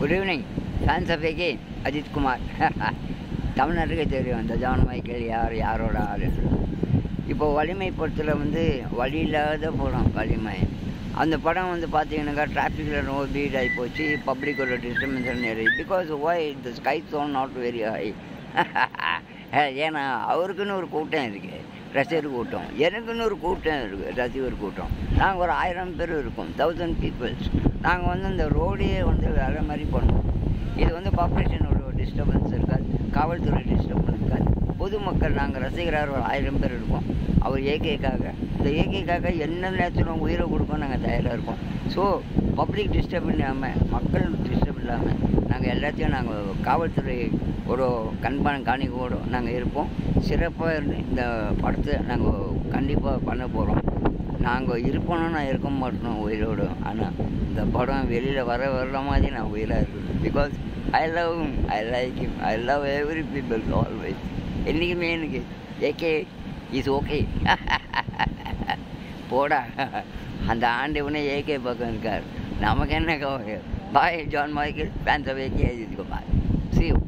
good evening fans of AK Ajith Kumar தமிழ்நாட்டுக்கே தெரியும் இந்த ஜான் மைக்கேல் யார் யாரோட ஆள் இப்போ வலிமை படத்தில் வந்து வழி இல்லாத படம் வலிமை அந்த படம் வந்து பார்த்தீங்கன்னாக்கா டிராஃபிக்கில் ரொம்ப பீட் ஆகி போச்சு பப்ளிக்கோட டிஸ்டர்பன்ஸ் நிறைய because why the sky zone not very high ஏன்னா அவருக்குன்னு ஒரு கூட்டம் இருக்குது ரசிகர் கூட்டம் எனக்குன்னு ஒரு கூட்டம் இருக்குது ரசிகர் கூட்டம் நாங்கள் ஒரு ஆயிரம் பேர் இருக்கோம் தௌசண்ட் பீப்புள்ஸ் நாங்கள் வந்து இந்த ரோடையே வந்து வேறு மாதிரி பண்ணுவோம் இது வந்து பாப்புலேஷனோட டிஸ்டர்பன்ஸ் இருக்காது காவல்துறை டிஸ்டர்பன்ஸ் இருக்காது பொதுமக்கள் நாங்கள் ரசிகராக ஒரு ஆயிரம் பேர் இருக்கோம் அவர் ஏகேக்காக இந்த ஏகேக்காக என்ன நேரத்திலும் உயிரை கொடுக்க நாங்கள் தயாராக இருக்கோம் ஸோ பப்ளிக் டிஸ்டர்ப் இல்லாமல் மக்கள் டிஸ்டர்ப் இல்லாமல் நாங்கள் எல்லாத்தையும் நாங்கள் காவல்துறை ஒரு கண்பான காணிக்கையோடு நாங்கள் இருப்போம் சிறப்பாக இருந்து இந்த படத்தை நாங்கள் கண்டிப்பாக பண்ண போகிறோம் நாங்கள் இருப்போம்னா நான் இருக்க மாட்டோம் உயிரோடு ஆனால் இந்த படம் வெளியில் வர வர்ற மாதிரி நான் உயிராக இருக்கணும் because I love I like him I love every people always என்றைக்குமே எனக்கு ஏகே இஸ் ஓகே போடா அந்த ஆண்டவனே ஏகே பக்கம் இருக்கார் நமக்கு என்ன கவலை bye John Michael fans of AK Ajith Kumar see you